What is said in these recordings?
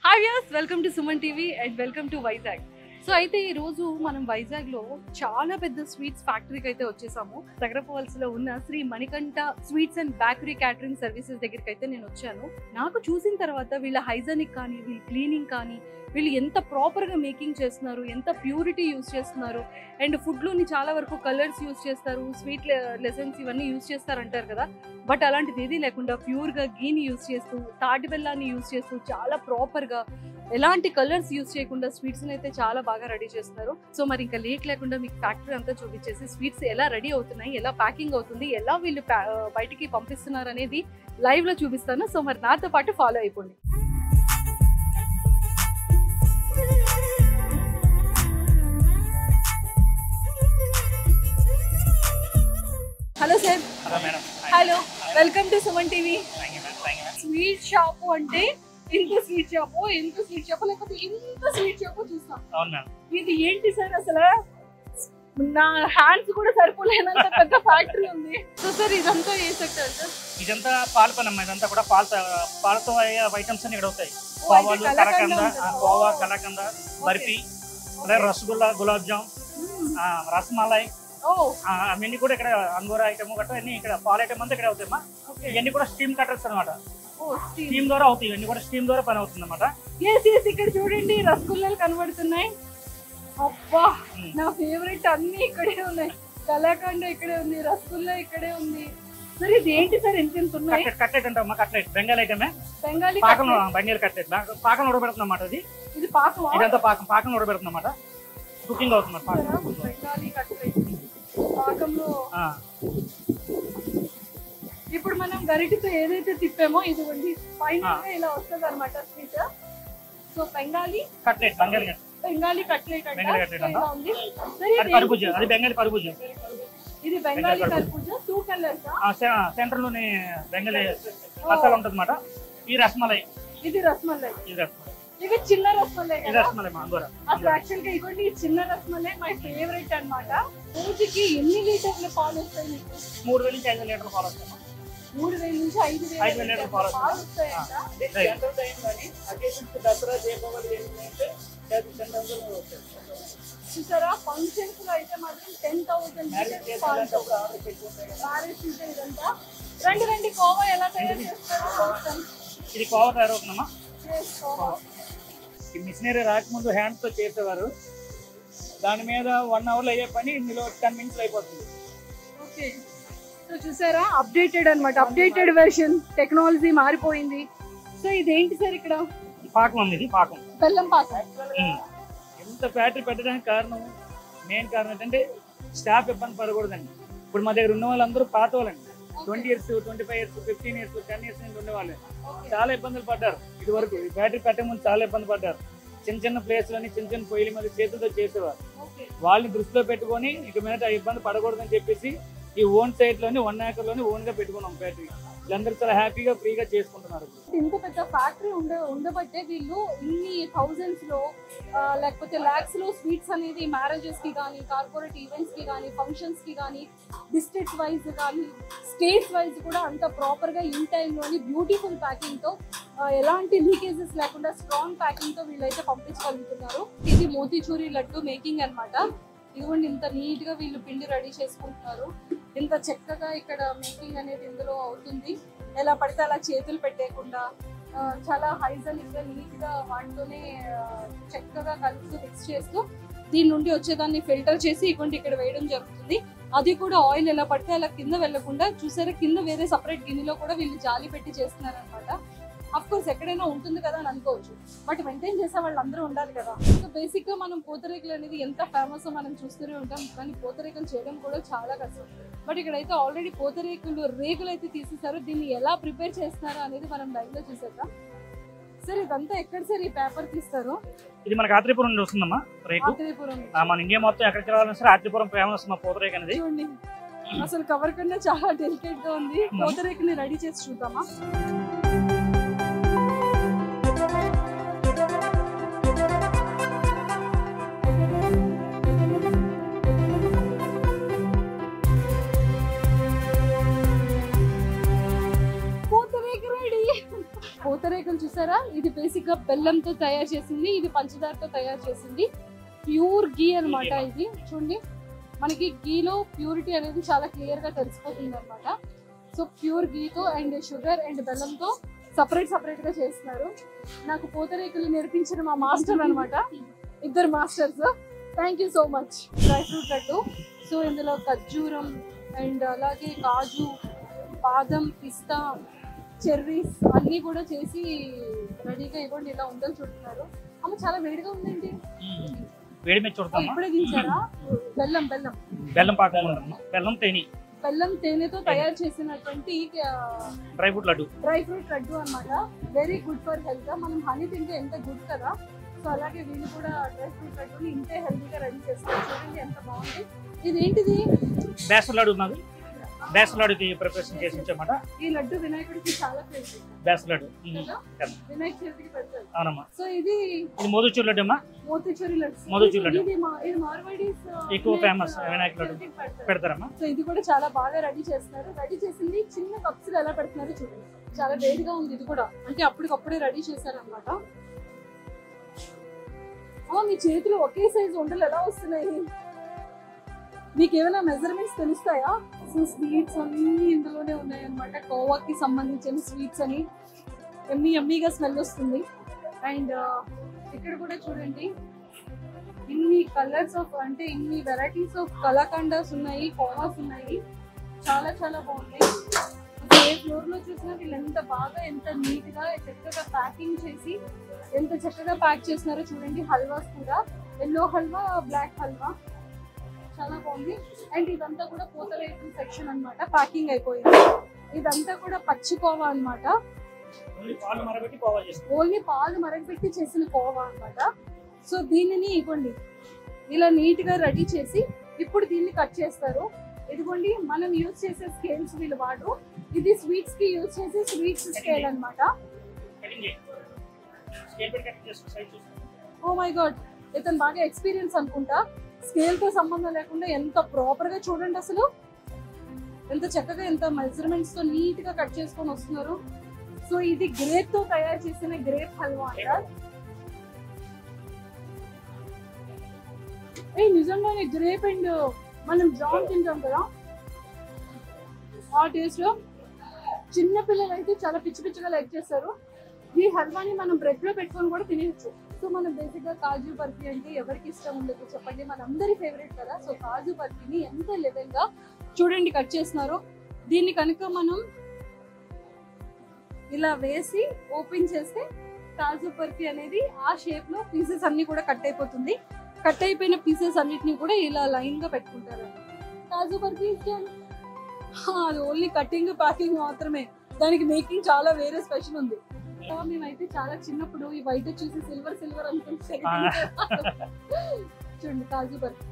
Hi వ్యాస్ welcome to Suman TV and welcome to Vizag so అయితే ఈ రోజు మనం వైజాగ్ లో చాలా పెద్ద స్వీట్స్ ఫ్యాక్టరీకి అయితే వచ్చేసాము లో ఉన్న Shri Manikanta sweets and bakery catering services దగ్గరికి అయితే నేను వచ్చాను నాకు చూసిన తర్వాత వీళ్ళ హైజానిక్ కానీ వీళ్ళ క్లీనింగ్ కానీ వీళ్ళు ఎంత ప్రాపర్ గా మేకింగ్ చేస్తున్నారు ఎంత ప్యూరిటీ యూస్ చేస్తున్నారు అండ్ ఫుడ్ లోని చాలా వరకు కలర్స్ యూస్ చేస్తారు స్వీట్ లెసన్స్ ఇవన్నీ యూస్ చేస్తారు అంటారు కదా బట్ అలాంటిది ఏది లేకుండా ప్యూర్ గా గీని యూస్ చేస్తూ తాటి బెల్లాన్ని యూస్ చేస్తూ చాలా ప్రాపర్ గా ఎలాంటి కలర్స్ యూస్ చేయకుండా స్వీట్స్ అయితే చాలా బాగా రెడీ చేస్తున్నారు సో మరి ఇంకా లేట్ లేకుండా మీకు ఫ్యాక్టరీ అంతా చూపించేసి స్వీట్స్ ఎలా రెడీ అవుతున్నాయి ఎలా ప్యాకింగ్ అవుతుంది ఎలా వీళ్ళు pa- ఆ, బయటికి పంపిస్తున్నారు అనేది లైవ్ లో చూపిస్తాను సో మరి నాతో పాటు ఫాలో అయిపోండి hello sir hello madam hello welcome to Suman TV thank you madam thank you madam sweet shop అంటే ఇంత స్వీట్ షాప్ ఇంత స్వీట్ షాప్ లేకపోతే ఇంత స్వీట్ షాప్ చూస్తాం అవును మేడం ఇది ఏంటి సార్ అసలు నా హ్యాండ్స్ కూడా సరిపోలేనంత పెద్ద ఫ్యాక్టరీ ఉంది సో సార్ ఇదంతా ఏ సెక్టర్ సార్ ఇదంతా పాల పని అమ్మా ఇదంతా కూడా పాల పాలతో అయ్యే ఐటమ్స్ అన్ని ఇక్కడ అవుతాయి ఓ, అయితే కోవాలు కలాకండ్ కలకంద ఉంటుందా? ఆ, కోవా కలకంద బర్ఫీ అలాగే రసగుల్లా గులాబ్ జామ్ ఆ, రసమలై ఓ ఆ, అవన్నీ కూడా ఇక్కడ అంగూర ఐటమ్ గట్రా అన్ని ఇక్కడ పాల ఐటమ్ అంతా ఇక్కడ అవుతాయి అమ్మా ఓకే ఇవన్నీ కూడా స్టీమ్ కట్టర్స్ అనమాట ఓ స్టీమ్ స్టీమ్ ద్వారా అవుతాయి ఇవన్నీ కూడా స్టీమ్ ద్వారా పని అవుతుంది అనమాట ఎస్ ఎస్ ఇక్కడ చూడండి రసగుల్లాలు కనబడుతున్నాయి అబ్బా నా ఫేవరెట్ అన్ని ఇక్కడే ఉన్నాయి కలాకండ ఇక్కడే ఉంది రసగుల్లా ఇక్కడే ఉంది సార్ ఇది ఏంటి సార్ ఎంత ఎంత ఉన్నాయి కట్లెట్ కట్లెట్ అంటామమ్మా కట్లెట్ బెంగాల్ ఐటమే బెంగాలీ పాకం కట్లెట్. బెంగాల్ కట్లెట్ పాకం ఉడబెడుతుంది అన్నమాట ఇది ఇది పాకమా ఇదంతా పాకం పాకం ఉడబెడుతుంది అన్నమాట కుకింగ్ అవుతుంది అన్నమాట కదా? పాకం బెంగాలీ కట్లెట్ పాకంలో ఆ, ఇప్పుడు మనం గరిటితో ఏదైతే తిప్పామో ఇదిగోండి ఫైనల్ ఆ. గా ఇలా వస్తుంది అనమాట sweet so Bengali cutlet Bengal cutlet Bengali cutlet అంట బెంగాలీ కట్లెట్ సో అంట. ఇలా ఉంది సరే అది ఇది కర్బూజా అది బెంగాలీ కర్బూజా ఇది బెంగాలీ కర్బూజా టూ కలర్స్ ఆ సె- సెంటర్ లోని బెంగాలీ మసాలా ఉంటుంది అనమాట ఈ రసమలై ఇది రసమలై ఇది రసమలై ఇవి చిన్న రసమలై ఇది కదా రసమలై మా అంగూర అసలు యాక్చువల్ గా ఇవ్వండి ఈ చిన్న రసమలై మై ఫేవరెట్ అన్నమాట రోజుకి ఎన్ని లీటర్ల పాలు వస్తాయి మీకు మూడు వేల నుంచి ఐదు వేల లీటర్ల పాలు వస్తాయి మూడు వేల నుంచి ఐదు వేల ఐదు వేల లీటర్ల లీటర్ల పాలు పాలు వస్తాయంట జనరల్ టైం కానీ అకేషన్స్ దసరా దీపావళి ఏంటంటే చూసారా ఫంక్షన్స్ లో అయితే మాత్రం టెన్ థౌసండ్ మ్యారేజ్ సీజన్ ఇదంతా రండి రండి కోవా ఎలా తయారు చేస్తారో చూస్తాం. ఇది కోవ తయారవుతుందమ్మా Yes, కోవా. ఈ మిషనరీ రాకముందు హ్యాండ్ తో చేసేవారు దాని మీద వన్ అవర్ అయ్యే పని ఇందులో టెన్ మినిట్స్ అయిపోతుంది ఓకే సో చూసారా అప్డేటెడ్ అన్నమాట అప్డేటెడ్ వెర్షన్ టెక్నాలజీ మారిపోయింది సో ఇదేంటి సార్ ఇక్కడ పాకం ఉంది ఇది పాకం బెల్లం పాకం ఉమ్. ఎంత ఫ్యాక్టరీ పెట్టడానికి కారణం మెయిన్ కారణం ఏంటంటే స్టాఫ్ ఇబ్బంది పడకూడదండి ఇప్పుడు మా దగ్గర ఉన్న వాళ్ళందరూ పాత వాళ్ళండి twenty years twenty five years fifteen years ten years నుంచి ఉండేవాళ్ళు చాలా ఇబ్బందులు పడ్డారు ఇది వరకు ఈ బ్యాటరీ పెట్టే ముందు చాలా ఇబ్బంది పడ్డారు చిన్న చిన్న ప్లేస్లోని చిన్న చిన్న పొయ్యిల మీద చేతులతో చేసేవారు ఓకే వాళ్ళని దృష్టిలో పెట్టుకొని ఇక మీద ఇబ్బంది పడకూడదని చెప్పేసి ఈ ఓన్ సైట్ లోని వన్ ఏకర్ లోని ఓన్ గా పెట్టుకున్నాం ఫ్యాక్టరీ వీళ్ళందరూ చాలా హ్యాపీగా ఫ్రీగా చేసుకుంటున్నారు ఇంత పెద్ద ఫ్యాక్టరీ ఉండ ఉండబట్టే వీళ్ళు ఇన్ని థౌజండ్స్ లో ఆ, లేకపోతే లాక్స్ లో స్వీట్స్ అనేది మ్యారేజెస్ కి కానీ కార్పొరేట్ ఈవెంట్స్ కి కానీ ఫంక్షన్స్ కి కానీ డిస్ట్రిక్ట్ వైజ్ కానీ స్టేట్స్ వైజ్ కూడా అంత ప్రాపర్ గా ఇన్ టైమ్ లోని బ్యూటిఫుల్ ప్యాకింగ్ తో ఆ, ఎలాంటి లీకేజెస్ లేకుండా స్ట్రాంగ్ ప్యాకింగ్ తో వీళ్ళైతే పంపించగలుగుతున్నారు ఇది మోతీచూరి లడ్డు మేకింగ్ అన్నమాట ఇదిగోండి ఇంత నీట్ గా వీళ్ళు పిండి రెడీ చేసుకుంటున్నారు ఇంత చక్కగా ఇక్కడ మేకింగ్ అనేది ఇందులో అవుతుంది ఎలా పడితే అలా చేతులు పెట్టేయకుండా ఆ, చాలా హైజనిక్ గా నీట్ గా వాటితోనే ఆ, చక్కగా కలుపుతూ మిక్స్ చేస్తూ దీని నుండి వచ్చేదాన్ని ఫిల్టర్ చేసి ఇటువంటి ఇక్కడ వేయడం జరుగుతుంది అది కూడా ఆయిల్ ఎలా పడితే అలా కింద వెళ్లకుండా చూసారా కింద వేరే సపరేట్ గిన్నెలో కూడా వీళ్ళు జాలి పెట్టి చేస్తున్నారు అనమాట అఫ్ కోర్స్ ఎక్కడైనా ఉంటుంది కదా అని అనుకోవచ్చు బట్ మెయింటైన్ చేసే వాళ్ళు అందరూ ఉండాలి కదా సో బేసిక్ గా మనం పూతరేకులు అనేది ఎంత ఫేమస్ మనం చూస్తూనే ఉంటాం కానీ పూతరేకులు చేయడం కూడా చాలా కష్టం బట్ ఇక్కడైతే ఆల్రెడీ పూతరేకులు రేకులు అయితే తీసేసారు దీన్ని ఎలా ప్రిపేర్ చేస్తున్నారు అనేది మనం లైవ్ లో చూసేద్దాం సార్ ఇదంతా ఎక్కడ సార్ ఈ పేపర్ తీస్తారు ఇది మనకి ఆత్రిపురం నుండి వస్తుందమ్మా రేకు ఆత్రేయపురం నుంచి. ఆ, మన ఇండియా మొత్తం ఎక్కడికి వెళ్ళాలన్నా సరే ఆత్రిపురం ఫేమస్ మా పూతరేక్ అనేది చూడండి అసలు కవర్ కన్నా చాలా డెలికేట్ గా ఉంది పూతరేకుని రెడీ చేసి చూద్దామా పూతరేకు రెడీ పూతరేకులు చూసారా ఇది బేసిక్ గా బెల్లంతో తయారు చేసింది ఇది పంచదారతో తయారు చేసింది ప్యూర్ గీ అన్నమాట ఇది చూడండి మనకి గీలో ప్యూరిటీ అనేది చాలా క్లియర్ గా తెలిసిపోతుంది అనమాట సో ప్యూర్ గీతో అండ్ షుగర్ అండ్ బెల్లంతో సపరేట్ సపరేట్ గా చేస్తున్నారు నాకు పూతరేకులు నేర్పించిన మా మాస్టర్ అన్నమాట ఇద్దరు masters thank you so much dry fruit laddu so ఇందులో ఖర్జూరం అండ్ అలాగే కాజు బాదం పిస్తా చెర్రీస్ అన్నీ కూడా చేసి రెడీగా ఇవ్వండి ఇలా ఉందని చూస్తున్నారు అమ్మ చాలా వేడిగా ఉందండి వేడి మీద ఓ, చూడతామా ఇప్పుడే దించారా బెల్లం బెల్లం బెల్లం పాకం ఉండమ్మా బెల్లం తేని బెల్లం తేనెతో తయారు చేసినటువంటి dry fruit laddu dry fruit laddu అన్నమాట వెరీ గుడ్ ఫర్ హెల్త్ మనం హనీ తింటే ఎంత గుడ్ కదా సో అలాగే వీళ్ళు కూడా డ్రై ఫ్రూట్ లడ్డుని ఇంతే హెల్తీగా రెడీ చేస్తారు చూడండి ఎంత బాగుంది ఇదేంటిది బేసన్ లడ్డు మాకు బేసన్ లడ్డుకి ప్రిపరేషన్ చేసి ఉంచామాట ఈ లడ్డు వినాయకుడికి చాలా ఫేవరెట్ బేసన్ లడ్డు ఉమ్. కదా కదా. వినాయక చవితికి పెడతారు అవునమ్మా సో ఇది ఇది మోదుచూరు లడ్డు అమ్మా మోతీచూరి లడ్డు మోతీచూరి లడ్డు. ఇది మా- ఇది మార్వాడీస్ ఎక్కువ famous వినాయక లడ్డు. చవితికి పెడతారు. పెడతారమ్మా సో ఇది కూడా చాలా బాగా రెడీ చేస్తున్నారు రెడీ చేసింది చిన్న కప్స్ ఎలా పెడుతున్నారో చూడండి చాలా వేడిగా ఉంది ఇది కూడా అంటే అప్పటికప్పుడే రెడీ చేశారు అనమాట మీ చేతిలో ఒకే సైజు ఉండలు ఎలా వస్తున్నాయి మీకు ఏమైనా మెజర్మెంట్స్ తెలుస్తాయా సో స్వీట్స్ అన్ని ఇందులోనే ఉన్నాయి అనమాట కోవాకి సంబంధించిన స్వీట్స్ అని ఎమ్మి ఎమ్మీగా స్మెల్ వస్తుంది అండ్ ఇక్కడ కూడా చూడండి ఇన్ని కలర్స్ ఆఫ్ అంటే ఇన్ని వెరైటీస్ ఆఫ్ కలాకండాస్ ఉన్నాయి కోవాస్ ఉన్నాయి చాలా చాలా బాగున్నాయి అసలు ఏ ఫ్లోర్ లో చూసినా వీళ్ళు ఎంత బాగా ఎంత నీట్ గా చక్కగా ప్యాకింగ్ చేసి ఎంత చక్కగా ప్యాక్ చేస్తున్నారో చూడండి హల్వాస్ కూడా ఎల్లో హల్వా బ్లాక్ హల్వా చాలా బాగుంది అండ్ ఇదంతా కూడా పూతరేకుల సెక్షన్ అన్నమాట ప్యాకింగ్ అయిపోయింది ఇదంతా కూడా పచ్చి కోవా అన్నమాట ఓన్లీ పాలు మరబెట్టి కోవా చేస్తాం ఓన్లీ పాలు మరగబెట్టి చేసిన కోవా అన్నమాట సో దీనిని ఇవ్వండి ఇలా నీట్ గా రెడీ చేసి ఇప్పుడు దీన్ని కట్ చేస్తారు ఇదిగోండి మనం యూజ్ చేసే స్కేల్స్ వీళ్ళు వాడు ఇది స్వీట్స్ కి యూజ్ చేసే స్వీట్స్ స్కేల్ అన్నమాట కటింగ్ చేయి స్కేల్ పెట్టి కటింగ్ చేస్తాం సైజ్ చూస్తాం ఓ మై గాడ్ ఇతను బాగా ఎక్స్పీరియన్స్ అనుకుంటా స్కేల్ తో సంబంధం లేకుండా ఎంత ప్రాపర్ గా చూడండి అసలు ఎంత చక్కగా ఎంత మెజర్మెంట్స్ తో నీట్ గా కట్ చేసుకొని వస్తున్నారు సో ఇది గ్రేప్ తో తయారు చేసిన గ్రేప్ హల్వా అంట ఏ నిజంగానే గ్రేప్ అండ్ మనం జామ్ తింటాం కదా ఆ టేస్ట్ చిన్న పిల్లలు అయితే చాలా పిచ్చి పిచ్చిగా లైక్ చేస్తారు ఈ హల్వాని మనం బ్రెడ్ లో పెట్టుకొని కూడా తినేయచ్చు సో మనం బేసిక్ గా కాజు బర్ఫీ అంటే ఎవరికి ఇష్టం ఉండదు చెప్పండి మనందరి ఫేవరెట్ కదా సో కాజు బర్ఫీని ఎంత లెవెల్ గా చూడండి కట్ చేస్తున్నారు దీన్ని కనుక మనం ఇలా వేసి ఓపెన్ చేస్తే కాజు బర్ఫీ అనేది ఆ షేప్ లో పీసెస్ అన్ని కూడా కట్ అయిపోతుంది కట్ అయిపోయిన పీసెస్ అన్నిటిని కూడా ఇలా లైన్ గా పెట్టుకుంటారు కాజు బర్ఫీ ఇచ్చాను అది ఓన్లీ కటింగ్ ప్యాకింగ్ మాత్రమే దానికి మేకింగ్ చాలా వేరే స్పెషల్ ఉంది సో మేమైతే చాలా చిన్నప్పుడు ఈ వైట్ చూసి సిల్వర్ సిల్వర్ అనుకుంటే చూడండి కాజు బర్ఫీ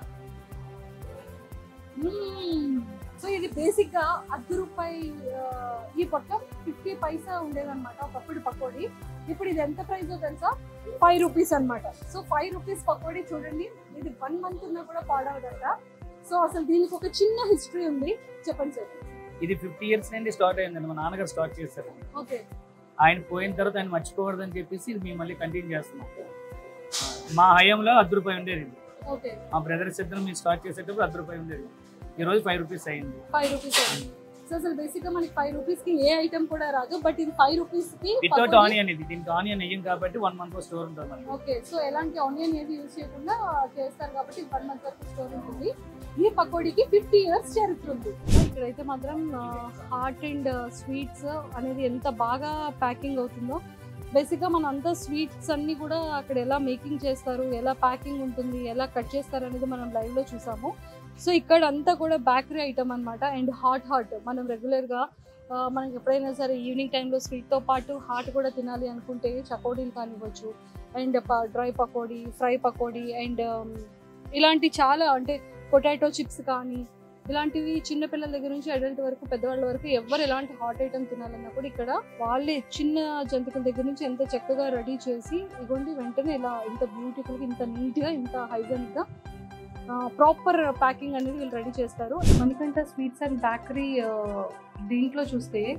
సో ఇది బేసిక్ గా అర్ధ రూపాయి ఆ, ఈ పక్క ఫిఫ్టీ పైసా ఉండేదన్నమాట ఒకప్పుడు పకోడీ ఇప్పుడు ఇది ఎంత ప్రైస్ తెలుసా ఫైవ్ రూపీస్ అన్నమాట సో ఫైవ్ రూపీస్ పకోడీ చూడండి ఇది వన్ మంత్ ఉన్నా కూడా పాడవదంట సో అసలు దీనికి ఒక చిన్న హిస్టరీ ఉంది చెప్పండి సార్ ఇది ఫిఫ్టీ ఇయర్స్ నుండి స్టార్ట్ అయిందండి మా నాన్నగారు స్టార్ట్ చేశారు ఓకే ఆయన పోయిన తర్వాత ఆయన మర్చిపోకూడదని చెప్పేసి ఇది మేము మళ్ళీ కంటిన్యూ చేస్తున్నాం మా హయాంలో అర్ధ రూపాయి ఉండేది ఇది. ఓకే మా బ్రదర్స్ ఇద్దరు మేము స్టార్ట్ చేసేటప్పుడు అర్ధ రూపాయి ఉండేది ఈ రోజు ఫైవ్ రూపీస్ అయింది ఫైవ్ రూపీస్ సో అసలు బేసిక్ గా మనకి ఫైవ్ రూపీస్ కి ఏ ఐటమ్ కూడా రాదు బట్ ఇది ఫైవ్ రూపీస్ కి వితౌట్ ఆనియన్ ఇది దీనికి ఆనియన్ వేయం కాబట్టి వన్ మంత్ స్టోర్ ఉంటుంది మనకి ఓకే సో ఎలాంటి ఆనియన్ ఏది యూజ్ చేయకుండా చేస్తారు కాబట్టి వన్ మంత్ వరకు స్టోర్ ఉంటుంది ఈ పకోడీకి ఫిఫ్టీ ఇయర్స్ చరిత్ర ఉంది ఇక్కడైతే మాత్రం హాట్ అండ్ స్వీట్స్ అనేది ఎంత బాగా ప్యాకింగ్ అవుతుందో బేసిక్గా మన అంతా స్వీట్స్ అన్ని కూడా అక్కడ ఎలా మేకింగ్ చేస్తారు ఎలా ప్యాకింగ్ ఉంటుంది ఎలా కట్ చేస్తారు అనేది మనం లైవ్ లో చూసాము సో ఇక్కడ అంతా కూడా బేకరీ ఐటమ్ అన్నమాట అండ్ హాట్ హాట్ మనం రెగ్యులర్గా మనకి ఎప్పుడైనా సరే ఈవినింగ్ టైంలో స్వీట్తో పాటు హాట్ కూడా తినాలి అనుకుంటే చకోడీలు కానివ్వచ్చు and dry pakodi fry pakodi and ఇలాంటి చాలా అంటే పొటాటో చిప్స్ కానీ ఇలాంటివి చిన్న పిల్లల దగ్గర నుంచి అడల్ట్ వరకు పెద్దవాళ్ళ వరకు ఎవరు ఎలాంటి హాట్ ఐటమ్ తినాలన్నా కూడా ఇక్కడ వాళ్ళే చిన్న జంతువుల దగ్గర నుంచి ఎంత చక్కగా రెడీ చేసి ఇగోండి వెంటనే ఇలా ఇంత బ్యూటిఫుల్గా ఇంత నీట్గా ఇంత హైజెనిక్గా ప్రాపర్ ప్యాకింగ్ అనేది వీళ్ళు రెడీ చేస్తారు మణికంఠ స్వీట్స్ అండ్ బేకరీ దీంట్లో చూస్తే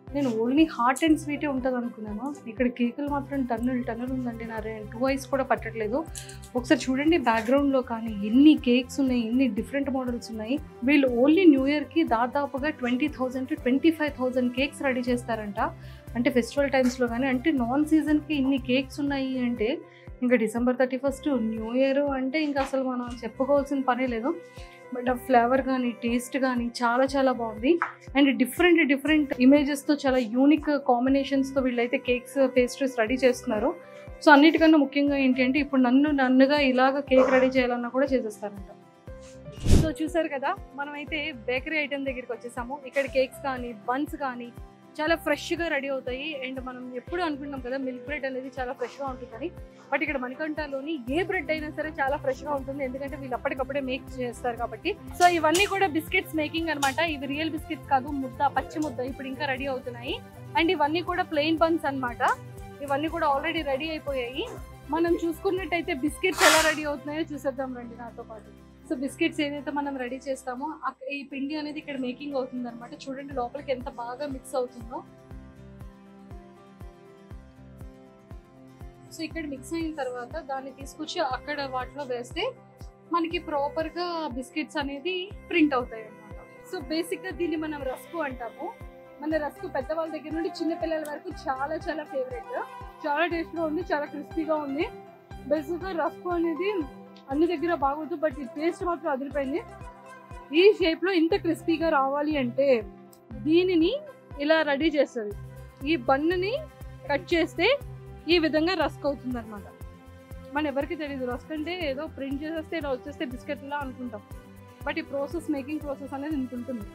నేను ఓన్లీ హాట్ అండ్ స్వీటే ఉంటుంది అనుకున్నాను ఇక్కడ కేకులు మాత్రం టన్నులు టన్నులు ఉందండి నా టూ ఐస్ కూడా పట్టట్లేదు ఒకసారి చూడండి బ్యాక్గ్రౌండ్లో కానీ ఎన్ని కేక్స్ ఉన్నాయి ఎన్ని డిఫరెంట్ మోడల్స్ ఉన్నాయి వీళ్ళు ఓన్లీ న్యూ ఇయర్కి దాదాపుగా twenty thousand to twenty five thousand cakes ready చేస్తారంట అంటే ఫెస్టివల్ టైమ్స్లో కానీ అంటే నాన్ సీజన్కి ఇన్ని కేక్స్ ఉన్నాయి అంటే ఇంకా December thirty first new year అంటే ఇంకా అసలు మనం చెప్పుకోవాల్సిన పనే లేదు బట్ ఆ ఫ్లేవర్ కానీ టేస్ట్ కానీ చాలా చాలా బాగుంది అండ్ డిఫరెంట్ డిఫరెంట్ ఇమేజెస్తో చాలా యూనిక్ కాంబినేషన్స్తో వీళ్ళైతే కేక్స్ పేస్ట్రీస్ రెడీ చేస్తున్నారు సో అన్నిటికన్నా ముఖ్యంగా ఏంటి అంటే ఇప్పుడు నన్ను నన్నుగా ఇలాగ కేక్ రెడీ చేయాలన్నా కూడా చేసేస్తారంట సో చూసారు కదా మనమైతే బేకరీ ఐటెం దగ్గరికి వచ్చేసాము ఇక్కడ కేక్స్ కానీ బన్స్ కానీ చాలా ఫ్రెష్గా రెడీ అవుతాయి అండ్ మనం ఎప్పుడు అనుకుంటాం కదా మిల్క్ బ్రెడ్ అనేది చాలా ఫ్రెష్గా ఉంటుందని బట్ ఇక్కడ మణికంఠలోని ఏ బ్రెడ్ అయినా సరే చాలా ఫ్రెష్గా ఉంటుంది ఎందుకంటే వీళ్ళు అప్పటికప్పుడే మేక్ చేస్తారు కాబట్టి సో ఇవన్నీ కూడా బిస్కెట్స్ మేకింగ్ అన్నమాట ఇవి రియల్ బిస్కెట్స్ కాదు ముద్ద పచ్చి ముద్ద ఇప్పుడు ఇంకా రెడీ అవుతున్నాయి అండ్ ఇవన్నీ కూడా ప్లెయిన్ బన్స్ అన్నమాట ఇవన్నీ కూడా ఆల్రెడీ రెడీ అయిపోయాయి మనం చూసుకున్నట్టయితే బిస్కెట్స్ ఎలా రెడీ అవుతున్నాయో చూసేద్దాం రండి నాతో పాటు సో బిస్కెట్స్ ఏదైతే మనం రెడీ చేస్తామో అక్- ఈ పిండి అనేది ఇక్కడ మేకింగ్ అవుతుంది అనమాట చూడండి లోపలికి ఎంత బాగా మిక్స్ అవుతుందో సో ఇక్కడ మిక్స్ అయిన తర్వాత దాన్ని తీసుకొచ్చి అక్కడ వాటిలో వేస్తే మనకి ప్రాపర్ గా బిస్కెట్స్ అనేది ప్రింట్ అవుతాయి అన్నమాట సో బేసిక్ గా దీన్ని మనం రస్కు అంటాము మన రస్కు పెద్దవాళ్ళ దగ్గర నుండి చిన్న పిల్లల వరకు చాలా చాలా ఫేవరెట్ చాలా టేస్ట్ గా ఉంది చాలా క్రిస్పీగా ఉంది బేసిక్ గా రస్కు అనేది అన్ని దగ్గర బాగోదు బట్ ఈ టేస్ట్ మాత్రం అదిరిపోయింది ఈ షేప్ లో ఇంత క్రిస్పీగా రావాలి అంటే దీనిని ఇలా రెడీ చేస్తుంది ఈ బన్నుని కట్ చేస్తే ఈ విధంగా రస్క్ అవుతుంది అనమాట మన ఎవరికి తెలియదు రస్క్ అంటే ఏదో ప్రింట్ చేసేస్తే ఇలా వచ్చేస్తే బిస్కెట్ లా అనుకుంటాం బట్ ఈ ప్రాసెస్ మేకింగ్ ప్రాసెస్ అనేది ఇంత ఉంటుంది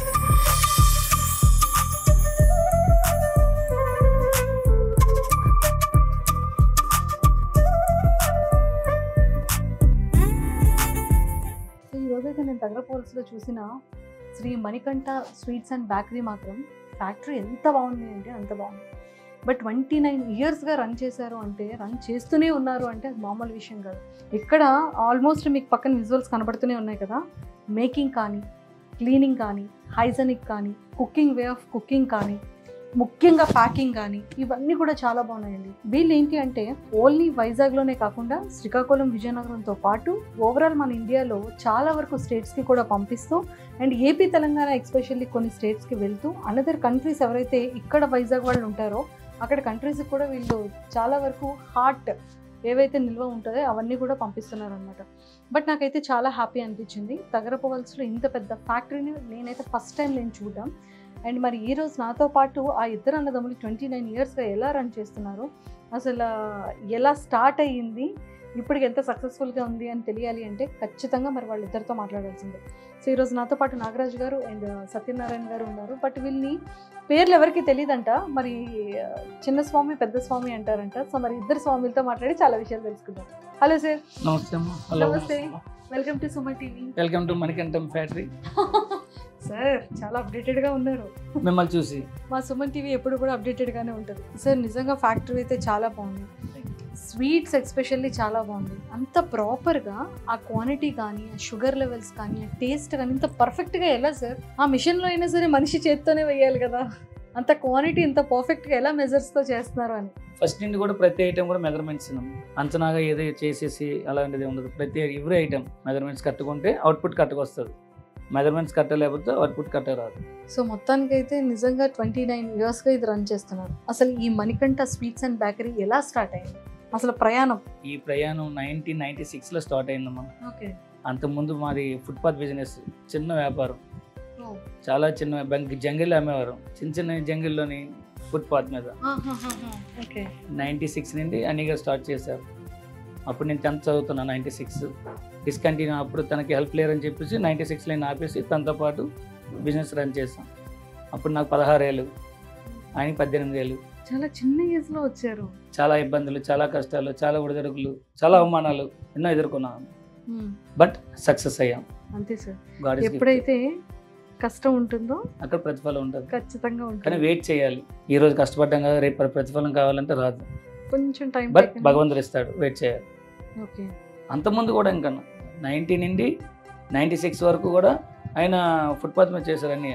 సో ఈరోజైతే నేను తగరపోల్స్లో చూసిన Shri Manikanta sweets and bakery మాత్రం ఫ్యాక్టరీ ఎంత బాగుంది అంటే అంత బాగుంది బట్ ట్వంటీ నైన్ ఇయర్స్గా రన్ చేశారు అంటే రన్ చేస్తూనే ఉన్నారు అంటే అది మామూలు విషయం కాదు ఇక్కడ ఆల్మోస్ట్ మీకు పక్కన విజువల్స్ కనబడుతూనే ఉన్నాయి కదా మేకింగ్ కానీ క్లీనింగ్ కానీ హైజనిక్ కానీ కుకింగ్ వే ఆఫ్ కుకింగ్ కానీ ముఖ్యంగా ప్యాకింగ్ కానీ ఇవన్నీ కూడా చాలా బాగున్నాయండి వీళ్ళు ఏంటి అంటే ఓన్లీ వైజాగ్లోనే కాకుండా శ్రీకాకుళం విజయనగరంతో పాటు ఓవరాల్ మన ఇండియాలో చాలా వరకు స్టేట్స్కి కూడా పంపిస్తూ అండ్ ఏపీ తెలంగాణ ఎక్స్పెషల్లీ కొన్ని స్టేట్స్కి వెళ్తూ అనదర్ కంట్రీస్ ఎవరైతే ఇక్కడ వైజాగ్ వాళ్ళు ఉంటారో అక్కడ కంట్రీస్కి కూడా వీళ్ళు చాలా వరకు హార్ట్ ఏవైతే నిల్వ ఉంటుందో అవన్నీ కూడా పంపిస్తున్నారు అనమాట బట్ నాకైతే చాలా హ్యాపీ అనిపించింది తగరపోవల్స్లో ఇంత పెద్ద ఫ్యాక్టరీని నేనైతే ఫస్ట్ టైం నేను చూడడం అండ్ మరి ఈ రోజు నాతో పాటు ఆ ఇద్దరు అన్నదమ్ములు ట్వంటీ నైన్ ఇయర్స్గా ఎలా రన్ చేస్తున్నారు అసలు ఎలా స్టార్ట్ అయ్యింది ఇప్పటికి ఎంత సక్సెస్ఫుల్గా ఉంది అని తెలియాలి అంటే ఖచ్చితంగా మరి వాళ్ళిద్దరితో మాట్లాడాల్సిందే సో ఈరోజు నాతో పాటు నాగరాజు గారు అండ్ సత్యనారాయణ గారు ఉన్నారు బట్ వీళ్ళని పేర్లు ఎవరికి తెలియదంట మరి ఆ, చిన్న స్వామి పెద్ద స్వామి అంటారంట సో మరి ఇద్దరు స్వామిలతో మాట్లాడి చాలా విషయాలు తెలుసుకుందాం హలో సార్ నమస్తే అమ్మా హలో నమస్తే. Welcome to Suman TV welcome to Manikantham factory sir చాలా అప్డేటెడ్గా ఉన్నారు మిమ్మల్ని చూసి మా సుమన్ టీవీ ఎప్పుడు కూడా అప్డేటెడ్గానే ఉంటుంది సార్ నిజంగా ఫ్యాక్టరీ అయితే చాలా బాగుంది స్వీట్స్ ఎస్పెషల్లీ చాలా బాగుంది అంత ప్రాపర్గా ఆ క్వాంటిటీ కానీ ఆ షుగర్ లెవెల్స్ కానీ ఆ టేస్ట్ కానీ ఇంత పర్ఫెక్ట్గా ఎలా సార్ ఆ మిషన్లో అయినా సరే మనిషి చేత్తోనే వేయాలి కదా అంత క్వాంటిటీ ఇంత పర్ఫెక్ట్గా ఎలా మెజర్స్తో చేస్తున్నారు అని ఫస్ట్ నుండి కూడా ప్రతి ఐటెం కూడా మెజర్మెంట్స్ అంచనాగా ఏదో చేసేసి అలాంటిది ఉండదు ప్రతి ఎవ్రీ ఐటెం మెజర్మెంట్స్ కట్టుకుంటే అవుట్పుట్ కరెక్ట్గా వస్తుంది మెజర్మెంట్స్ కట్టలేకపోతే అవుట్పుట్ కట్ట రాదు సో మొత్తానికైతే నిజంగా ట్వంటీ నైన్ ఇయర్స్గా ఇది రన్ చేస్తున్నారు అసలు ఈ మణికంఠ స్వీట్స్ అండ్ బేకరీ ఎలా స్టార్ట్ అయింది అసలు ప్రయాణం ఈ ప్రయాణం నైన్టీన్ నైన్టీ సిక్స్లో స్టార్ట్ అయిందమ్మా ఓకే అంతకుముందు మాది ఫుట్పాత్ బిజినెస్ చిన్న వ్యాపారం చాలా చిన్న బంక్ జంగిల్ అమ్మేవారు చిన్న చిన్న జంగిల్లోని ఫుట్పాత్ మీద ఓకే నైంటీ సిక్స్ నుండి అన్నిగా స్టార్ట్ చేశారు అప్పుడు నేను టెన్త్ చదువుతున్నాను నైంటీ సిక్స్ డిస్కంటిన్యూ అప్పుడు తనకి హెల్ప్ లేరని చెప్పేసి నైంటీ సిక్స్లో నేను ఆపేసి తనతో పాటు బిజినెస్ రన్ చేశాం అప్పుడు నాకు పదహారు ఏళ్ళు ఆయనకి పద్దెనిమిది ఏళ్ళు చాలా చిన్న ఏజ్ లో వచ్చారు చాలా ఇబ్బందులు చాలా కష్టాలు చాలా ఒడిదొడుకులు చాలా అవమానాలు ఎన్నో ఎదుర్కొన్నాం బట్ సక్సెస్ అయ్యాం అంతే సార్ గాడ్ ఎప్పుడైతే కష్టం ఉంటుందో అక్కడ ప్రతిఫలం ఉంటుంది ఖచ్చితంగా కానీ ఉంటుంది వెయిట్ చేయాలి ఈ రోజు కష్టపడ్డాం కదా రేపు ప్రతిఫలం కావాలంటే రాదు కొంచెం టైం బట్ భగవంతుడు ఇస్తాడు వెయిట్ చేయాలి ఓకే అంతకుముందు కూడా ఇంకా నైంటీ నుండి నైంటీ సిక్స్ వరకు కూడా ఆయన ఫుట్పాత్ మీద చేశారు అన్ని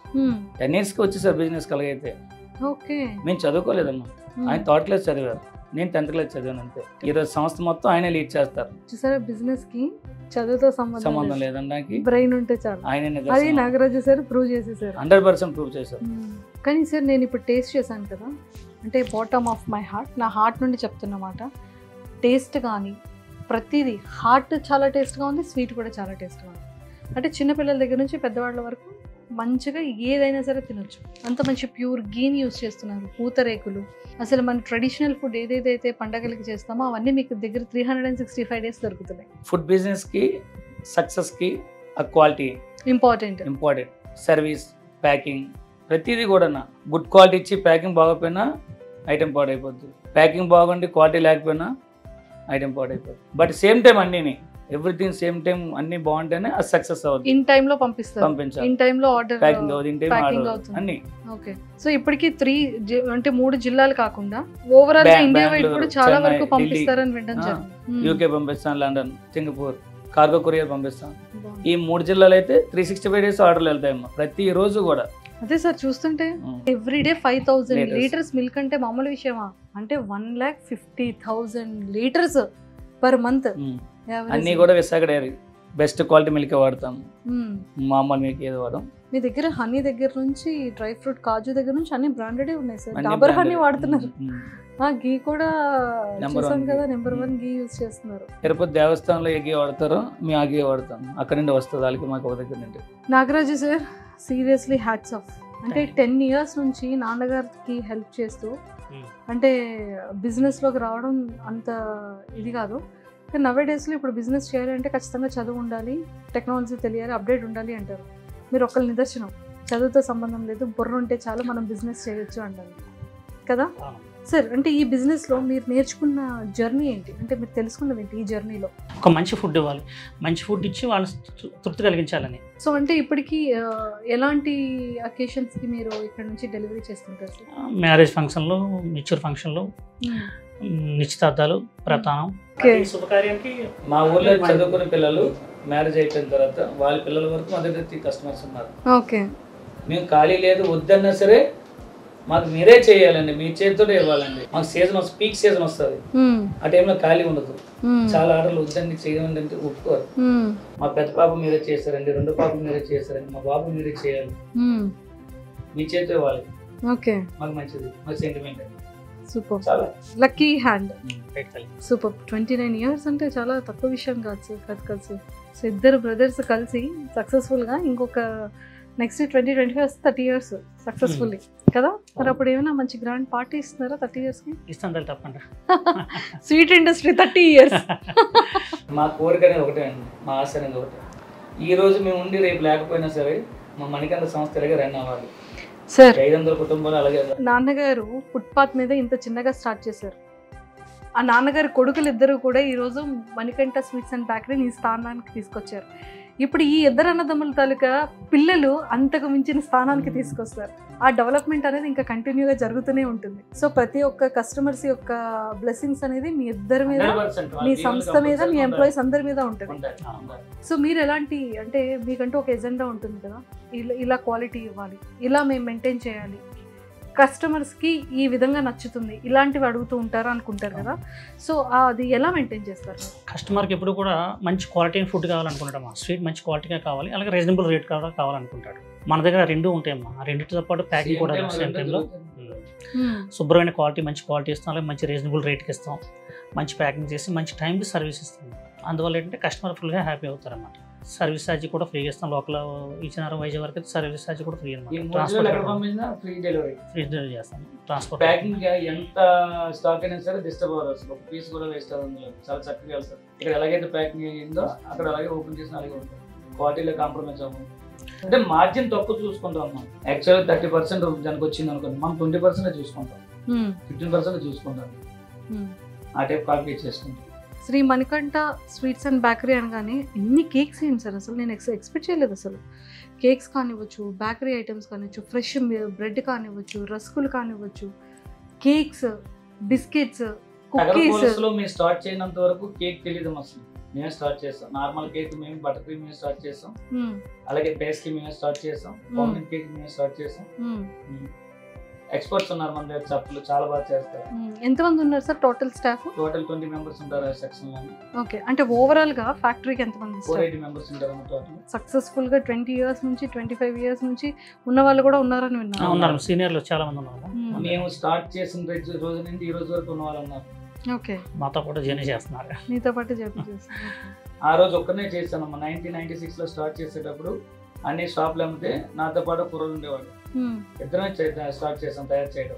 టెన్ ఇయర్స్కి వచ్చేసారు బిజినెస్ కలిగైతే ఓకే మేము చదువుకోలేదమ్మా ఆయన థర్డ్ క్లాస్ చదివారు నేను టెన్త్ క్లాస్ చదివాను అంతే ఈరోజు సంస్థ మొత్తం ఆయనే లీడ్ చేస్తారు చూసారా బిజినెస్ కి చదువుతో సంబంధం సంబంధం లేదు. లేదనడానికి బ్రెయిన్ ఉంటే చాలు ఆయన అది నాగరాజు సార్ ప్రూవ్ చేసేసారు హండ్రెడ్ పర్సెంట్ ప్రూవ్ చేశారు కానీ సార్ నేను ఇప్పుడు టేస్ట్ చేశాను కదా అంటే బాటమ్ ఆఫ్ మై హార్ట్ నా హార్ట్ నుండి చెప్తున్నమాట టేస్ట్ కానీ ప్రతిదీ హార్ట్ చాలా టేస్ట్గా ఉంది స్వీట్ కూడా చాలా టేస్ట్గా ఉంది అంటే చిన్నపిల్లల దగ్గర నుంచి పెద్దవాళ్ళ వరకు మంచిగా ఏదైనా సరే తినొచ్చు అంత మంచి ప్యూర్ గీని యూస్ చేస్తున్నారు పూతరేకులు అసలు మన ట్రెడిషనల్ ఫుడ్ ఏదైతే పండగలకి చేస్తామో అవన్నీ మీకు దగ్గర three hundred and sixty five days దొరుకుతున్నాయి ఫుడ్ బిజినెస్కి సక్సెస్కి ఆ quality important important service packing ప్రతిదీ కూడా గుడ్ క్వాలిటీ ఇచ్చి ప్యాకింగ్ బాగోకపోయినా ఐటెం పాడైపోద్ది ప్యాకింగ్ బాగుండి క్వాలిటీ లేకపోయినా ఐటెం పాడైపోద్ది బట్ సేమ్ టైం అన్నీని ఎవ్రీథింగ్ సేమ్ టైం అన్నీ బాగుంటేనే అది సక్సెస్ అవుతుంది ఇన్ టైంలో పంపిస్తారు పంపించాలి ఇన్ టైంలో ఆర్డర్ ప్యాకింగ్ అవుతుంది టైం packing ఆర్డర్ అవుతుంది. అన్ని ఓకే సో ఇప్పటికి త్రీ అంటే మూడు జిల్లాలు కాకుండా ఓవరాల్ గా Ba- ఇండియా వైడ్ Bangalore, కూడా చాలా Chennai, వరకు Delhi. పంపిస్తారని వినడం ఆ, జరిగింది యూకే పంపిస్తాను లండన్ సింగపూర్ కార్గో కొరియర్ పంపిస్తాం బాగుంది. ఈ మూడు జిల్లాలు అయితే త్రీ సిక్స్టీ ఫైవ్ డేస్ ఆర్డర్లు వెళ్తాయమ్మా ప్రతి రోజు కూడా అదే సార్ చూస్తుంటే um. Everyday five thousand Liters. Litres milk అంటే మామూలు విషయమా అంటే one lakh fifty thousand litres per month um. అన్నీ కూడా Visakha dairy best quality milk వాడతాం మామూలు మిల్క్ ఏదో వాడడం మీ దగ్గర హనీ దగ్గర నుంచి డ్రై ఫ్రూట్ కాజు దగ్గర నుంచి అన్ని బ్రాండెడే ఉన్నాయి సార్ అన్ని డాబర్ హనీ branded. వాడుతున్నారు ఉమ్, ఉమ్. ఆ గీ కూడా Number చూసాం one కదా ghee. Number one um. Ghee use చేస్తున్నారు తిరుపతి దేవస్థానంలో ఏ గీ వాడతారో మేము ఆ గీ వాడతాం అక్కడ నుండి వస్తుంది వాళ్ళకి మాకు ఒక దగ్గర నుండి Nagaraju sir seriously hats off అంటే Thank you. టెన్ ఇయర్స్ నుంచి నాన్నగారికి హెల్ప్ చేస్తూ Hmm. అంటే బిజినెస్లోకి రావడం అంత ఇది కాదు కానీ నవే డేస్లో ఇప్పుడు బిజినెస్ చేయాలంటే ఖచ్చితంగా చదువు ఉండాలి టెక్నాలజీ తెలియాలి అప్డేట్ ఉండాలి అంటారు మీరు ఒకళ్ళ నిదర్శనం చదువుతో సంబంధం లేదు బుర్ర ఉంటే చాలు మనం బిజినెస్ చేయొచ్చు అంటారు కదా సార్ అంటే ఈ బిజినెస్లో మీరు నేర్చుకున్న జర్నీ ఏంటి అంటే మీరు తెలుసుకున్నది ఏంటి ఈ జర్నీలో ఒక మంచి ఫుడ్ ఇవ్వాలి మంచి ఫుడ్ ఇచ్చి వాళ్ళని తృ- తృప్తి కలిగించాలని సో అంటే ఇప్పటికి ఆ, ఎలాంటి అకేషన్స్కి మీరు ఇక్కడ నుంచి డెలివరీ చేస్తుంటారు సార్ మ్యారేజ్ ఫంక్షన్లో మెచ్యూర్ ఫంక్షన్లో మ్, నిశ్చితార్థాలు ప్రతానం ఓకే ఈ శుభకార్యానికి మా ఊర్లో చదువుకునే పిల్లలు మ్యారేజ్ అయిపోయిన తర్వాత వాళ్ళ పిల్లల వరకు మా దగ్గర కస్టమర్స్ ఉన్నారు ఓకే మేము ఖాళీ లేదు వద్దన్నా సరే మాకు మీరే చేయాలండి మీ చేతితో ఇవ్వాలండి మాకు సీజన్ వస్తుంది పీక్ సీజన్ వస్తుంది ఆ టైంలో ఖాళీ ఉండదు చాలా ఆర్డర్లు వద్దండి చేయండి అంటే ఒప్పుకోరు మా పెద్ద పాప మీరే చేస్తారండి రెండు పాప మీరే చేస్తారండి మా బాబు మీరే చేయాలి మీ చేతితో ఇవ్వాలి ఓకే మాకు మంచిది మాకు సెంటిమెంట్ సూపర్ చాలా లక్కీ హ్యాండ్ రైట్ తల్లి. సూపర్ ట్వంటీ నైన్ ఇయర్స్ అంటే చాలా తక్కువ విషయం కాదు సార్ కాదు కాదు సార్ సో ఇద్దరు బ్రదర్స్ కలిసి సక్సెస్ఫుల్గా ఇంకొక next twenty twenty five thirty years successfully కదా మరి అప్పుడు ఏమైనా మంచి గ్రాండ్ పార్టీ ఇస్తున్నారా థర్టీ ఇయర్స్కి ఇస్తాను తల్లి తప్పండి స్వీట్ ఇండస్ట్రీ థర్టీ ఇయర్స్ మా కోరిక అనేది ఒకటే అండి మా ఆశ అనేది ఒకటే ఈ రోజు మేము ఉండి రేపు లేకపోయినా సరే మా మణికంద సంస్థ ఇలాగే రన్ అవ్వాలి సార్ ఐదు వందల కుటుంబాలు అలాగే నాన్నగారు ఫుట్పాత్ మీద ఇంత చిన్నగా స్టార్ట్ చేశారు ఆ నాన్నగారి కొడుకులు ఇద్దరు కూడా ఈరోజు మణికంఠ స్వీట్స్ అండ్ బేకరీని ఈ స్థానానికి తీసుకొచ్చారు ఇప్పుడు ఈ ఇద్దరు అన్నదమ్ముల తాలూకా పిల్లలు అంతకు మించిన స్థానానికి తీసుకొస్తారు ఆ డెవలప్మెంట్ అనేది ఇంకా కంటిన్యూగా జరుగుతూనే ఉంటుంది సో ప్రతి ఒక్క కస్టమర్స్ యొక్క బ్లెస్సింగ్స్ అనేది మీ ఇద్దరి మీద 100% వాళ్ళ మీ జీవనంలో సంస్థ మీద మీ compulsory ఎంప్లాయీస్ అందరి మీద ఉంటుంది ఉంటాయి. ఉంటాయి. సో మీరు ఎలాంటి అంటే మీకంటూ ఒక ఎజెండా ఉంటుంది కదా ఇలా ఇలా క్వాలిటీ ఇవ్వాలి ఇలా మేము మెయింటైన్ చేయాలి కస్టమర్స్కి ఈ విధంగా నచ్చుతుంది ఇలాంటివి అడుగుతూ ఉంటారు అనుకుంటారు కదా సో అది ఎలా మెయింటైన్ చేస్తారు మీరు? కస్టమర్కి ఎప్పుడు కూడా మంచి క్వాలిటీ ఫుడ్ కావాలనుకుంటాడు స్వీట్ మంచి క్వాలిటీగా కావాలి అలాగే రీజనబుల్ రేట్ కూడా కావాలనుకుంటాడు మన దగ్గర రెండు ఉంటాయమ్మా ఆ రెండింటితో పాటు ప్యాకింగ్ కూడా Same time సేమ్ రెండు టైంలో Hmm. శుభ్రమైన క్వాలిటీ మంచి క్వాలిటీ ఇస్తాం అలాగే మంచి రీజనబుల్ రేట్కి ఇస్తాం మంచి ప్యాకింగ్ చేసి మంచి టైంకి సర్వీస్ ఇస్తాం అందువల్ల ఏంటంటే కస్టమర్ ఫుల్గా హ్యాపీ అవుతారన్నమాట సర్వీస్ ఛార్జ్ కూడా ఫ్రీగా ఇస్తాం లోకల్ ఇచ్చినారు వైజాగ్ వరకు అయితే సర్వీస్ ఛార్జ్ కూడా ఫ్రీ ఈ అనమాట మూడు రోజులు ఎక్కడ ట్రాన్స్పోర్ట్ పంపించినా ఫ్రీ డెలివరీ ఫ్రీ డెలివరీ చేస్తాం ట్రాన్స్పోర్ట్ ప్యాకింగ్ ఎంత స్టాక్ అయినా సరే డిస్టర్బ్ అవ్వదు అసలు ఒక పీస్ కూడా వేస్ట్ అవ్వదు చాలా చక్కగా వెళ్తారు ఇక్కడ ఎలాగైతే ప్యాకింగ్ అయ్యిందో అక్కడ అలాగే ఓపెన్ చేసిన అలాగే ఉంటుంది క్వాలిటీలో కాంప్రమైజ్ అవ్వము అంటే మార్జిన్ తక్కువ చూసుకుంటాం మనం యాక్చువల్గా థర్టీ పర్సెంట్ దానికి వచ్చింది అనుకోండి మనం ట్వంటీ పర్సెంట్ చూసుకుంటాం Hmm. ఫిఫ్టీన్ పర్సెంట్ చూసుకుంటాం Hmm. ఆ టైప్ కాల్కులేట్ చేసుకుంటాం Shri Manikanta sweets and bakery అనగానే ఎన్ని కేక్స్ ఏంటి సార్ అసలు నేను ఎక్స్ ఎక్స్పెక్ట్ చేయలేదు అసలు కేక్స్ కానివ్వచ్చు బేకరీ ఐటమ్స్ కానివ్వచ్చు ఫ్రెష్ బ్రెడ్ కానివ్వచ్చు రస్కులు కానివ్వచ్చు కేక్స్ బిస్కెట్స్ కుకీస్ లో మీరు స్టార్ట్ చేయనంత వరకు కేక్ తెలియదు అసలు మేమే స్టార్ట్ చేస్తాం నార్మల్ కేక్ మేము బటర్ క్రీమ్ మేము స్టార్ట్ చేస్తాం మ్మ్. అలాగే పేస్ట్రీ మేమే స్టార్ట్ చేస్తాం పౌండెడ్ కేక్ మేమే స్టార్ట్ చేస్తాం మ్మ్. ఎక్స్పర్ట్స్ ఉన్నారు మన దగ్గర చప్పులు చాలా బాగా చేస్తారు మ్మ్. ఎంతమంది ఉన్నారు sir total staff total twenty members ఉంటారు ఆ సెక్షన్ లో ఓకే అంటే ఓవరాల్ గా ఫ్యాక్టరీకి ఎంతమంది ఫోర్ స్టాఫ్ ఎయిటీ మెంబర్స్ ఉంటారు టోటల్ సక్సెస్ఫుల్ గా ట్వంటీ ఇయర్స్ నుంచి ట్వంటీ ఫైవ్ ఇయర్స్ నుంచి ఉన్న వాళ్ళు కూడా ఉన్నారని ఆ, విన్నాను ఉన్నారు సీనియర్లు చాలా మంది ఉన్నారు మ్మ్. మేము స్టార్ట్ చేసిన రోజు రోజు నుండి ఈ రోజు వరకు ఉన్న వాళ్ళు ఉన్నారు ఓకే మాతో కూడా జర్నీ చేస్తున్నారు నీతో పాటు చెప్పి ఆ రోజు ఒక్కనే చేశాను నైన్టీన్ నైన్టీ సిక్స్ లో స్టార్ట్ చేసేటప్పుడు అన్ని షాప్లు అమ్మితే నాతో పాటు కుర్రలు ఉండేవాడు ఇద్దరమే చే- స్టార్ట్ చేసాం తయారు చేయడం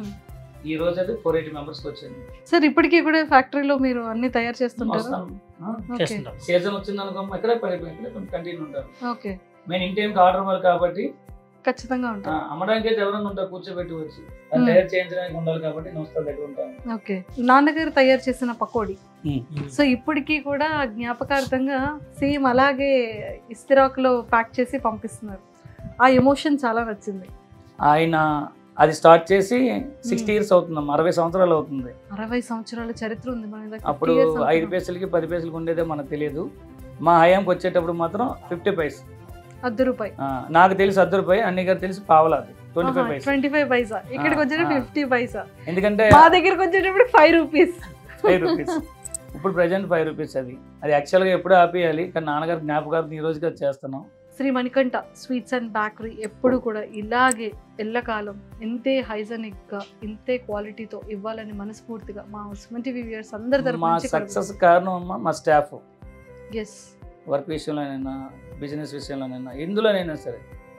ఈ రోజు అయితే ఫోర్ ఎయిటీ మెంబర్స్ వచ్చింది సార్ ఇప్పటికీ కూడా ఫ్యాక్టరీలో మీరు అన్ని తయారు చేస్తుంటారు వస్తాం ఓకే చేస్తుంటారు సీజన్ వచ్చింది అనుకో ఇక్కడే పడిపోయింది ఇక్కడ కంటిన్యూ ఉంటారు ఓకే మేము ఇన్ టైంకి ఆర్డర్ ఇవ్వాలి కాబట్టి ఖచ్చితంగా ఆ, ఉంటారు అమ్మడానికి అయితే ఎవరైనా ఉంటారు కూర్చోబెట్టి వచ్చి అది Hmm. తయారు చేయించడానికి ఉండాలి కాబట్టి నేను వస్తా దగ్గర ఉంటాను ఓకే నాన్నగారు తయారు చేసిన పకోడీ ఉమ్. సో ఇప్పటికీ కూడా జ్ఞాపకార్థంగా సేమ్ అలాగే ఇస్తిరాకులో ప్యాక్ చేసి పంపిస్తున్నారు ఆ ఎమోషన్ చాలా నచ్చింది ఆయన అది స్టార్ట్ చేసి సిక్స్టీ ఇయర్స్ అవుతుంది అరవై సంవత్సరాలు అవుతుంది అరవై సంవత్సరాల చరిత్ర ఉంది మన దగ్గర. 50 అప్పుడు years ఐదు అనుకున్నాం. పైసలకి పది పైసలకి ఉండేదే మనకు తెలియదు మా హయాంకి వచ్చేటప్పుడు మాత్రం ఫిఫ్టీ పైస్ అర్ధ రూపాయి ఆ, నాకు తెలిసి అర్ధ రూపాయి అన్ని గారు తెలిసి పావలాది twenty five paise twenty five పైసా ఇక్కడికి ఆ, వచ్చేటప్పుడు ఆ. ఫిఫ్టీ పైసా ఎందుకంటే మా దగ్గరికి వచ్చేటప్పుడు ఫైవ్ రూపీస్ ఫైవ్ రూపీస్ ఇప్పుడు ప్రజెంట్ ఫైవ్ రూపీస్ అది అది యాక్చువల్గా ఎప్పుడు ఆపేయాలి కానీ నాన్నగారు జ్ఞాపకార్థం ఈ రోజుగా చేస్తున్నాం Shri Manikanta sweets and bakery ఎప్పుడు కూడా ఇలాగే ఎల్లకాలం ఇంతే హైజనిక్ గా ఇంతే క్వాలిటీతో ఇవ్వాలని మనస్ఫూర్తిగా మా సుమన్ టీవీ వ్యూయర్స్ అందరి మా తరఫు సక్సెస్ కారణం అమ్మ మా స్టాఫ్ ఎస్ వర్క్ విషయంలోనైనా బిజినెస్ విషయంలోనైనా ఎందులోనైనా సరే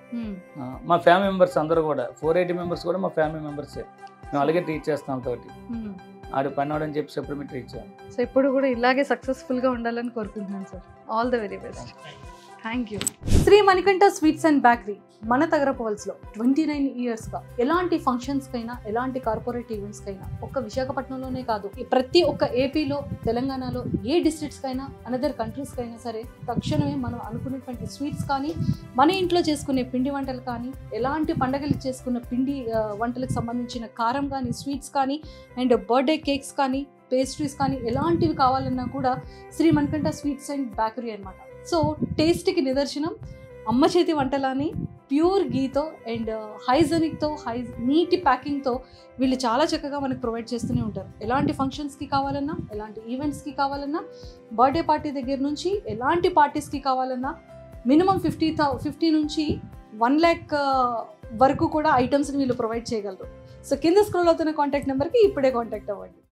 ఆ, మా ఫ్యామిలీ మెంబర్స్ అందరూ కూడా ఫోర్ ఎయిటీ మెంబర్స్ కూడా మా ఫ్యామిలీ మెంబర్సే మేము అలాగే ట్రీట్ చేస్తాం తోటి ఆడు పన్నాడని చెప్పి సెపరేట్ ట్రీట్ చేయాలి సో ఎప్పుడు కూడా ఇలాగే సక్సెస్ఫుల్ గా ఉండాలని కోరుకుంటున్నాను sir all the very best thank you Shri Manikanta sweets and bakery మన తగరపవల్స్లో ట్వంటీ నైన్ ఇయర్స్గా ఎలాంటి ఫంక్షన్స్కైనా ఎలాంటి కార్పొరేట్ ఈవెంట్స్కైనా ఒక్క విశాఖపట్నంలోనే కాదు ఈ ప్రతి ఒక్క ఏపీలో తెలంగాణలో ఏ డిస్ట్రిక్ట్స్కైనా అనదర్ కంట్రీస్కైనా సరే తక్షణమే మనం అనుకున్నటువంటి స్వీట్స్ కానీ మన ఇంట్లో చేసుకునే పిండి వంటలు కానీ ఎలాంటి పండగలకు చేసుకున్న పిండి ఆ, వంటలకు సంబంధించిన కారం కానీ స్వీట్స్ కానీ అండ్ బర్త్డే కేక్స్ కానీ పేస్ట్రీస్ కానీ ఎలాంటివి కావాలన్నా కూడా Shri Manikanta sweets and bakery అనమాట సో టేస్ట్కి నిదర్శనం అమ్మ చేతి వంటలని ప్యూర్ గీతో అండ్ హైజెనిక్తో హై నీటి ప్యాకింగ్తో వీళ్ళు చాలా చక్కగా మనకు ప్రొవైడ్ చేస్తూనే ఉంటారు ఎలాంటి ఫంక్షన్స్కి కావాలన్నా ఎలాంటి ఈవెంట్స్కి కావాలన్నా బర్త్డే పార్టీ దగ్గర నుంచి ఎలాంటి పార్టీస్కి కావాలన్నా మినిమం ఫిఫ్టీ థౌ ఫిఫ్టీ నుంచి వన్ ల్యాక్ వరకు కూడా ఐటమ్స్ని వీళ్ళు ప్రొవైడ్ చేయగలరు సో కింద స్క్రోల్ అవుతున్న కాంటాక్ట్ నెంబర్కి ఇప్పుడే కాంటాక్ట్ అవ్వండి